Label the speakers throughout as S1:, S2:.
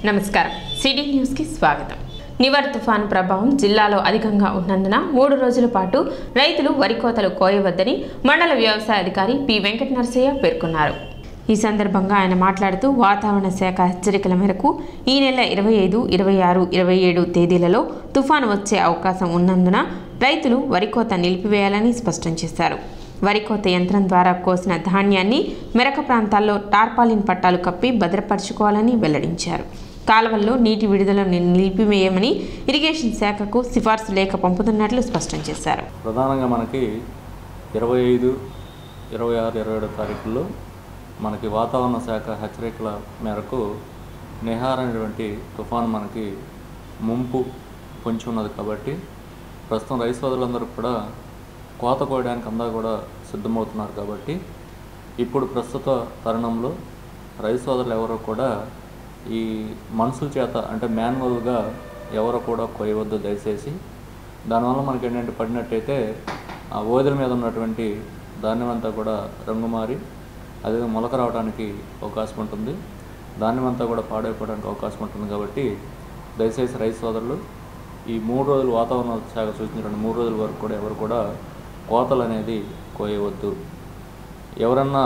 S1: నమస్కారం సిటీ న్యూస్కి స్వాగతం నివర్ తుఫాను ప్రభావం జిల్లాలో అధికంగా ఉన్నందున మూడు రోజుల పాటు రైతులు వరి కోతలు కోయవద్దని మండల వ్యవసాయ అధికారి పి వెంకట నరసయ్య పేర్కొన్నారు ఈ సందర్భంగా ఆయన మాట్లాడుతూ వాతావరణ శాఖ హెచ్చరికల మేరకు ఈ నెల ఇరవై ఐదు ఇరవై ఆరు ఇరవై ఏడు తేదీలలో తుఫాను వచ్చే అవకాశం ఉన్నందున రైతులు వరి కోత నిలిపివేయాలని స్పష్టం చేశారు వరి కోత యంత్రం ద్వారా కోసిన ధాన్యాన్ని మెరక ప్రాంతాల్లో టార్పాలిన్ పట్టాలు కప్పి భద్రపరచుకోవాలని వెల్లడించారు కాలువల్లో నీటి విడుదలను నిలిపివేయమని ఇరిగేషన్ శాఖకు సిఫార్సు లేఖ పంపుతున్నట్లు స్పష్టం చేశారు
S2: ప్రధానంగా మనకి ఇరవై ఐదు ఇరవై ఆరు ఇరవై ఏడో తారీఖుల్లో మనకి వాతావరణ శాఖ హెచ్చరికల మేరకు నిహార్ అనేటువంటి తుఫాను మనకి ముంపు పొంచి ఉన్నది కాబట్టి ప్రస్తుతం రైతు సోదరులందరూ కూడా కోత కోయడానికి అందా కూడా సిద్ధమవుతున్నారు కాబట్టి ఇప్పుడు ప్రస్తుత తరుణంలో రైతు సోదరులు ఎవరు కూడా ఈ మనుషుల చేత అంటే మాన్యువల్గా ఎవరు కూడా కోయవద్దు దయచేసి దానివల్ల మనకి ఏంటంటే పడినట్టయితే ఆ ఓదెల మీద ఉన్నటువంటి ధాన్యం అంతా కూడా రంగు మారి అదే మొలక రావడానికి అవకాశం ఉంటుంది ధాన్యం అంతా కూడా పాడైపోవడానికి అవకాశం ఉంటుంది కాబట్టి దయచేసి రైతు సోదరులు ఈ మూడు రోజులు వాతావరణ శాఖ సూచించిన మూడు రోజుల వరకు కూడా ఎవరు కూడా కోతలు అనేది కోయవద్దు ఎవరన్నా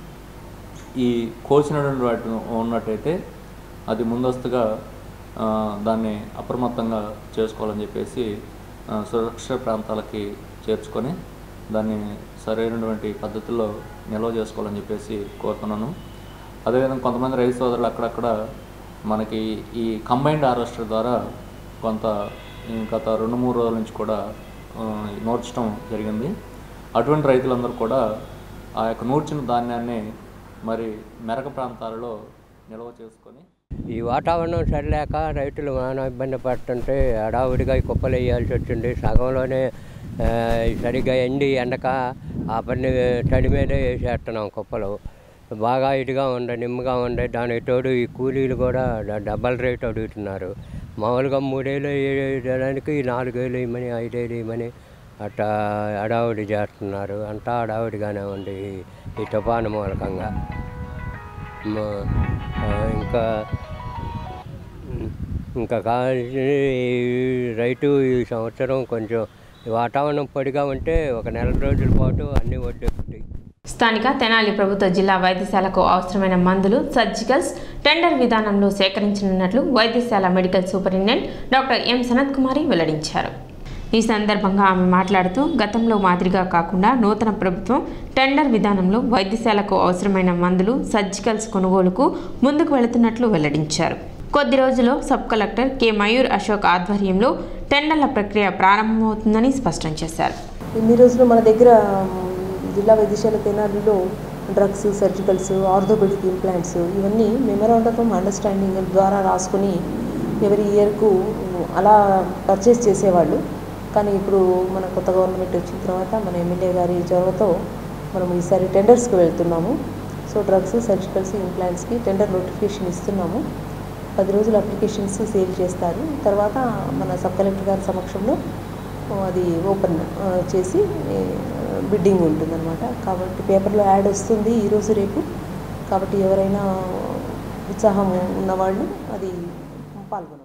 S2: ఈ కోసినటువంటి వాటి ఉన్నట్టయితే అది ముందస్తుగా ఆ, దాన్ని అప్రమత్తంగా చేసుకోవాలని చెప్పేసి ఆ, సురక్షిత ప్రాంతాలకి చేర్చుకొని దాన్ని సరైనటువంటి పద్ధతిలో నిల్వ చేసుకోవాలని చెప్పేసి కోరుతున్నాను అదేవిధంగా కొంతమంది రైతు సోదరులు అక్కడక్కడ మనకి ఈ కంబైన్డ్ హార్వెస్టర్ ద్వారా కొంత ఈ గత రెండు మూడు రోజుల నుంచి కూడా ఆ, నూర్చడం జరిగింది అటువంటి రైతులందరూ కూడా ఆ యొక్క నూర్చిన ధాన్యాన్ని మరి మెరక ప్రాంతాలలో నిల్వ చేసుకొని
S3: ఈ వాతావరణం సరిలేక రైతులు నానా ఇబ్బంది పడుతుంటే హడావుడిగా ఈ కుప్పలు వేయాల్సి వచ్చింది సగంలోనే ఆ, సరిగ్గా ఎండి ఎండక ఆ పని తడి మీదే వేసేస్తున్నాం కుప్పలు బాగా ఇదిగా ఉండే నిమ్మగా ఉండే దానికి తోడు ఈ కూలీలు కూడా డ- డబల్ రేట్ అడుగుతున్నారు మామూలుగా మూడేళ్ళు వేయడానికి నాలుగేళ్ళు ఇవ్వమని ఐదేళ్ళు ఇవ్వమని అట్లా హడావుడి చేస్తున్నారు అంతా హడావుడిగానే ఉంది ఈ- ఈ తుఫాను మూలకంగా మ- ఆ, ఇంకా ఇంకా కావాల్సి రైతు ఈ సంవత్సరం కొంచెం వాతావరణం పొడిగా ఉంటే ఒక నెల రోజుల పాటు అన్ని ఒడ్డెక్కుతాయి
S1: స్థానిక తెనాలి ప్రభుత్వ జిల్లా వైద్యశాలకు అవసరమైన మందులు సర్జికల్స్ టెండర్ విధానంలో సేకరించనున్నట్లు వైద్యశాల medical superintendent doctor M Sanat Kumari వెల్లడించారు ఈ సందర్భంగా ఆమె మాట్లాడుతూ గతంలో మాదిరిగా కాకుండా నూతన ప్రభుత్వం టెండర్ విధానంలో వైద్యశాలకు అవసరమైన మందులు సర్జికల్స్ కొనుగోలుకు ముందుకు వెళుతున్నట్లు వెల్లడించారు కొద్ది రోజుల్లో sub collector K Mayur Ashok ఆధ్వర్యంలో టెండర్ల ప్రక్రియ ప్రారంభమవుతుందని స్పష్టం చేశారు
S4: ఇన్ని రోజులు మన దగ్గర మ్, జిల్లా వైద్యశాల తెనాలిలో డ్రగ్స్ సర్జికల్స్ ఆర్థోపెడిక్ ఇంప్లాంట్స్ ఇవన్నీ మెమరాండమ్ ఆఫ్ అండర్స్టాండింగ్ ద్వారా రాసుకుని ఎవరి ఇయర్కు అలా పర్చేస్ చేసేవాళ్ళు కానీ ఇప్పుడు మన కొత్త గవర్నమెంట్ వచ్చిన తర్వాత మన ఎమ్మెల్యే గారి చొరవతో మనం ఈసారి టెండర్స్కి వెళ్తున్నాము సో డ్రగ్స్ సర్జికల్స్ ఇంప్లాంట్స్కి టెండర్ నోటిఫికేషన్ ఇస్తున్నాము పది రోజులు అప్లికేషన్స్ సేల్ చేస్తారు తర్వాత మన సబ్ కలెక్టర్ గారి సమక్షంలో అది ఓపెన్ ఆ, చేసి బిడ్డింగ్ ఉంటుందన్నమాట కాబట్టి పేపర్లో యాడ్ వస్తుంది ఈరోజు రేపు కాబట్టి ఎవరైనా ఉత్సాహం ఉన్నవాళ్ళు అది పాల్గొనవచ్చు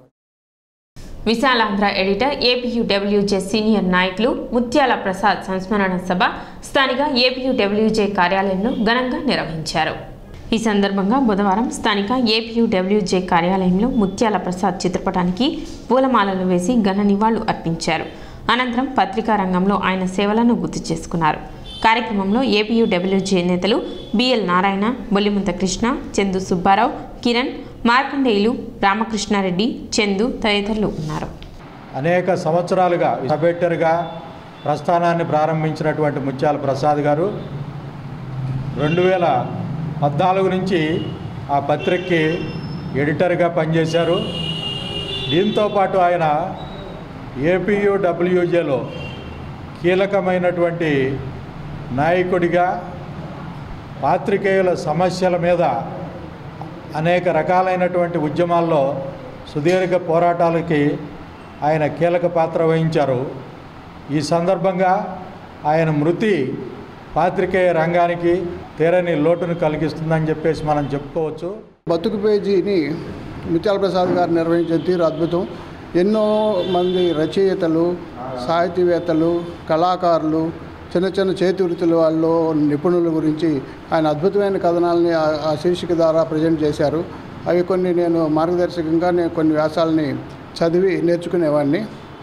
S1: విశాలాంధ్ర ఎడిటర్ ఏపీయూడబ్ల్యూజే సీనియర్ నాయకులు ముత్యాల ప్రసాద్ సంస్మరణ సభ స్థానిక ఏపీయూడబ్ల్యూజే కార్యాలయంలో ఘనంగా నిర్వహించారు ఈ సందర్భంగా బుధవారం స్థానిక ఏపీయూడబ్ల్యూజే కార్యాలయంలో ముత్యాల ప్రసాద్ చిత్రపటానికి పూలమాలలు వేసి ఘన నివాళులు అర్పించారు అనంతరం పత్రికా రంగంలో ఆయన సేవలను గుర్తు చేసుకున్నారు కార్యక్రమంలో ఏపీయూడబ్ల్యూజే నేతలు బిఎల్ నారాయణ బొల్లిముంత కృష్ణ చందు సుబ్బారావు కిరణ్ మార్కండేయులు రామకృష్ణారెడ్డి చందు తదితరులు ఉన్నారు
S5: అనేక సంవత్సరాలుగా సబెట్టర్గా ప్రస్థానాన్ని ప్రారంభించినటువంటి ముత్యాల ప్రసాద్ గారు రెండు వేల పద్నాలుగు నుంచి ఆ పత్రికకి ఎడిటర్గా పనిచేశారు దీంతో పాటు ఆయన ఏపీయూడబ్ల్యూజేలో కీలకమైనటువంటి నాయకుడిగా పాత్రికేయుల సమస్యల మీద అనేక రకాలైనటువంటి ఉద్యమాల్లో సుదీర్ఘ పోరాటాలకి ఆయన కీలక పాత్ర వహించారు ఈ సందర్భంగా ఆయన మృతి పాత్రికేయ రంగానికి తీరని లోటును కలిగిస్తుందని చెప్పేసి మనం చెప్పుకోవచ్చు
S6: బతుకు పేజీని ముత్యాల ప్రసాద్ గారు నిర్వహించిన తీరు అద్భుతం ఎన్నో మంది రచయితలు సాహితీవేత్తలు కళాకారులు చిన్న చిన్న చేతి వృత్తుల వాళ్ళు నిపుణుల గురించి ఆయన అద్భుతమైన కథనాలని ఆ- ఆ శీర్షిక ద్వారా ప్రజెంట్ చేశారు అవి కొన్ని నేను మార్గదర్శకంగా నేను కొన్ని వ్యాసాలని చదివి నేర్చుకునేవాడిని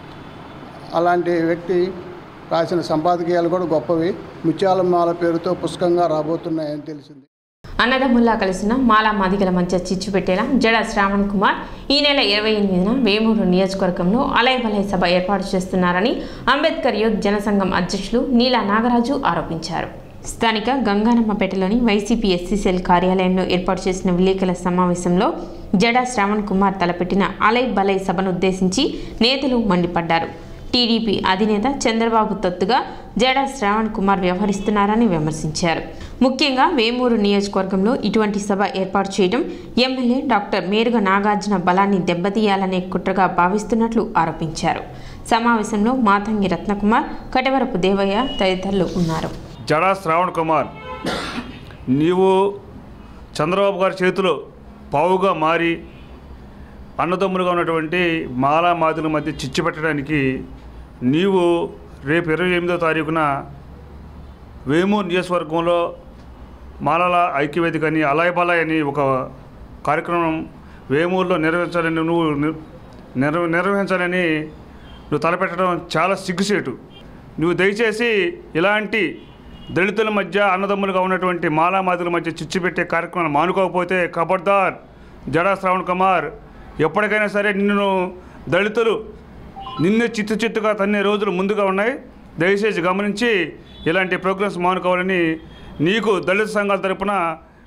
S6: అలాంటి వ్యక్తి రాసిన సంపాదకీయాలు కూడా గొప్పవి ముత్యాలమాల పేరుతో పుస్తకంగా రాబోతున్నాయని తెలిసింది
S1: అన్నదమ్ముల్లా కలిసిన మాలా మాదిగల మధ్య చిచ్చు పెట్టేలా జడ శ్రావణ్ కుమార్ ఈ నెల ఇరవై ఎనిమిదిన వేమూరు నియోజకవర్గంలో అలయ్ బలయ్ సభ ఏర్పాటు చేస్తున్నారని అంబేద్కర్ యూత్ జనసంఘం అధ్యక్షులు నీలా నాగరాజు ఆరోపించారు స్థానిక గంగానమ్మపేటలోని వైసీపీ ఎస్సీ సెల్ కార్యాలయంలో ఏర్పాటు చేసిన విలేకరుల సమావేశంలో జడ శ్రావణ్ కుమార్ తలపెట్టిన అలయ్ బలయ్ సభను ఉద్దేశించి నేతలు మండిపడ్డారు టీడీపీ అధినేత చంద్రబాబు తొత్తుగా జడ శ్రావణ్ కుమార్ వ్యవహరిస్తున్నారని విమర్శించారు ముఖ్యంగా వేమూరు నియోజకవర్గంలో ఇటువంటి సభ ఏర్పాటు చేయడం ఎమ్మెల్యే డాక్టర్ మేరుగ నాగార్జున బలాన్ని దెబ్బతీయాలనే కుట్రగా భావిస్తున్నట్లు ఆరోపించారు సమావేశంలో మాతంగి రత్నకుమార్ కటవరపు దేవయ్య తదితరులు ఉన్నారు
S7: జడా శ్రావణ్ కుమార్ నీవు చంద్రబాబు గారి చేతిలో పావుగా మారి అన్నదమ్ములుగా ఉన్నటువంటి మాలా మాదిల మధ్య చిచ్చు పెట్టడానికి నీవు రేపు ఇరవై ఎనిమిదో తారీఖున వేమూరు నియోజకవర్గంలో మాలల ఐక్యవేదిక అని అలాయబలాయ్ అని ఒక కార్యక్రమం వేమూరులో నిర్వహించాలని నువ్వు నిర్- నిర్వ నిర్వహించాలని నువ్వు తలపెట్టడం చాలా సిగ్గుసేటు నువ్వు దయచేసి ఇలాంటి దళితుల మధ్య అన్నదమ్ములుగా ఉన్నటువంటి మాలామాదుల మధ్య చిచ్చు పెట్టే కార్యక్రమాలు మానుకోకపోతే ఖబర్దార్ జడా శ్రావణ్ కుమార్ ఎప్పటికైనా సరే నిన్ను దళితులు నిన్ను చిత్తు చిత్తుగా తన్నే రోజులు ముందుగా ఉన్నాయి దయచేసి గమనించి ఇలాంటి ప్రోగ్రామ్స్ మానుకోవాలని నీకు దళిత సంఘాల తరపున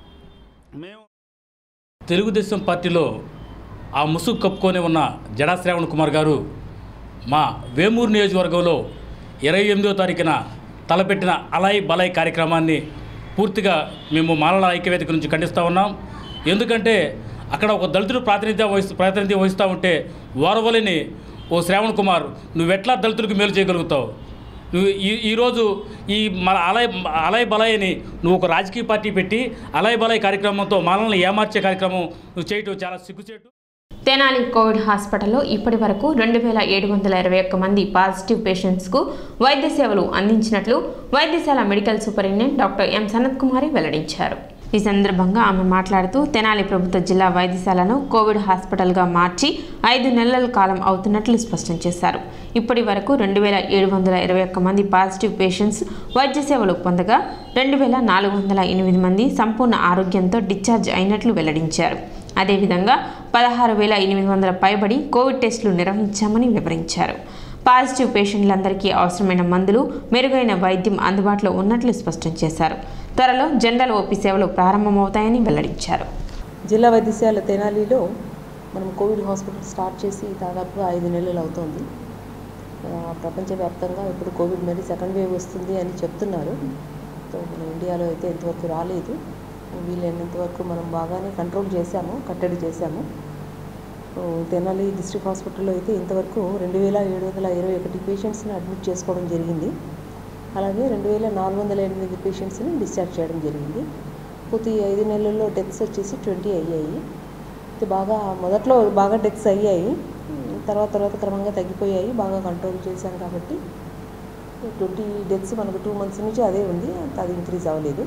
S7: మేము
S8: తెలుగుదేశం పార్టీలో ఆ ముసుగు కప్పుకొని ఉన్న జడా శ్రావణ్ కుమార్ గారు మా వేమూరు నియోజకవర్గంలో ఇరవై ఎనిమిదో తారీఖున తలపెట్టిన అలాయ్ బలాయ్ కార్యక్రమాన్ని పూర్తిగా మేము మాలల ఐక్యవేదిక నుంచి ఖండిస్తూ ఉన్నాం ఎందుకంటే అక్కడ ఒక దళితుడు ప్రాతినిధ్యం వహిస్తూ ప్రాతినిధ్యం వహిస్తూ ఉంటే ఓరవలిని ఓ శ్రావణ్ కుమార్ నువ్వెట్లా దళితులకు మేలు చేయగలుగుతావు నువ్వు ఈ ఈరోజు ఈ మన అలయ్ అలయ్ బలయ్ అని నువ్వు ఒక రాజకీయ పార్టీ పెట్టి అలయ్ బలయ్ కార్యక్రమంతో మనల్ని ఏమార్చే కార్యక్రమం నువ్వు చేయటం చాలా సిగ్గుచేటు
S1: తెనాలి కోవిడ్ హాస్పిటల్లో ఇప్పటి వరకు రెండు వేల ఏడు వందల ఇరవై ఒక్క మంది పాజిటివ్ పేషెంట్స్కు వైద్య సేవలు అందించినట్లు వైద్యశాల medical superintendent doctor M Sanat Kumari వెల్లడించారు ఈ సందర్భంగా ఆమె మాట్లాడుతూ తెనాలి ప్రభుత్వ జిల్లా వైద్యశాలను కోవిడ్ హాస్పిటల్గా మార్చి ఐదు నెలల కాలం అవుతున్నట్లు స్పష్టం చేశారు ఇప్పటి వరకు రెండు వేల ఏడు వందల ఇరవై ఒక్క మంది పాజిటివ్ పేషెంట్స్ వైద్య సేవలు పొందగా రెండు వేల నాలుగు వందల ఎనిమిది మంది సంపూర్ణ ఆరోగ్యంతో డిశ్చార్జ్ అయినట్లు వెల్లడించారు అదేవిధంగా పదహారు వేల ఎనిమిది వందల పైబడి కోవిడ్ టెస్టులు నిర్వహించామని వివరించారు పాజిటివ్ పేషెంట్లందరికీ అవసరమైన మందులు మెరుగైన వైద్యం అందుబాటులో ఉన్నట్లు స్పష్టం చేశారు త్వరలో జనరల్ ఓపీ సేవలు ప్రారంభమవుతాయని వెల్లడించారు
S4: జిల్లా వైద్యశాల తెనాలిలో మనం కోవిడ్ హాస్పిటల్ స్టార్ట్ చేసి దాదాపుగా ఐదు నెలలు అవుతోంది ఆ, ప్రపంచవ్యాప్తంగా ఇప్పుడు కోవిడ్ మరి సెకండ్ వేవ్ వస్తుంది అని చెప్తున్నారు సో మన ఇండియాలో అయితే ఇంతవరకు రాలేదు వీలైనంత వరకు మనం బాగానే కంట్రోల్ చేశాము కట్టడి చేశాము సో తెనాలి డిస్ట్రిక్ట్ హాస్పిటల్లో అయితే ఇంతవరకు రెండు వేల ఏడు వందల ఇరవై ఒకటి పేషెంట్స్ని అడ్మిట్ చేసుకోవడం జరిగింది అలాగే రెండు వేల నాలుగు వందల ఎనిమిది పేషెంట్స్ని డిశ్చార్జ్ చేయడం జరిగింది ప్రతి ఐదు నెలల్లో డెత్స్ వచ్చేసి ట్వంటీ అయ్యాయి అయితే బాగా మొదట్లో బాగా డెత్స్ అయ్యాయి తర్వాత తర్వాత క్రమంగా తగ్గిపోయాయి బాగా కంట్రోల్ చేశాం కాబట్టి ట్వంటీ డెత్స్ మనకు టూ మంత్స్ నుంచి అదే ఉంది అది ఇంక్రీజ్ అవ్వలేదు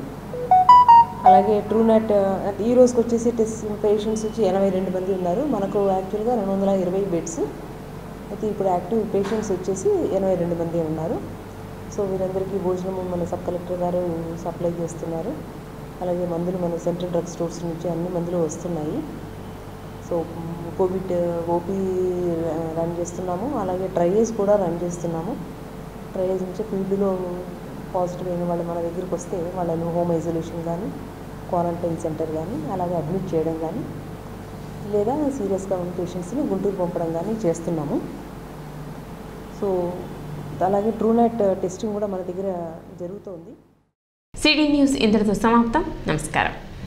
S4: అలాగే ట్రూనెట్ ఈ రోజుకి వచ్చేసి టెస్ట్ పేషెంట్స్ వచ్చి ఎనభై రెండు మంది ఉన్నారు మనకు యాక్చువల్గా రెండు వందల ఇరవై బెడ్స్ అయితే ఇప్పుడు యాక్టివ్ పేషెంట్స్ వచ్చేసి ఎనభై రెండు మంది ఉన్నారు సో వీరందరికీ భోజనము మన సబ్ కలెక్టర్ గారు సప్లై చేస్తున్నారు అలాగే మందులు మన సెంట్రల్ డ్రగ్ స్టోర్స్ నుంచి అన్ని మందులు వస్తున్నాయి సో కోవిడ్ ఓపీ రన్ చేస్తున్నాము అలాగే ట్రయల్స్ కూడా రన్ చేస్తున్నాము ట్రయల్స్ నుంచి ఫీల్డ్లో పాజిటివ్ అయిన వాళ్ళు మన దగ్గరికి వస్తే వాళ్ళని హోమ్ ఐసోలేషన్ కానీ క్వారంటైన్ సెంటర్ కానీ అలాగే అడ్మిట్ చేయడం కానీ లేదా సీరియస్గా ఉన్న పేషెంట్స్ని గుంటూరు పంపడం కానీ చేస్తున్నాము సో అలాగే ట్రూనెట్ టెస్టింగ్ కూడా మన దగ్గర జరుగుతోంది
S1: సిటీ న్యూస్ ఇంతటితో సమాప్తం నమస్కారం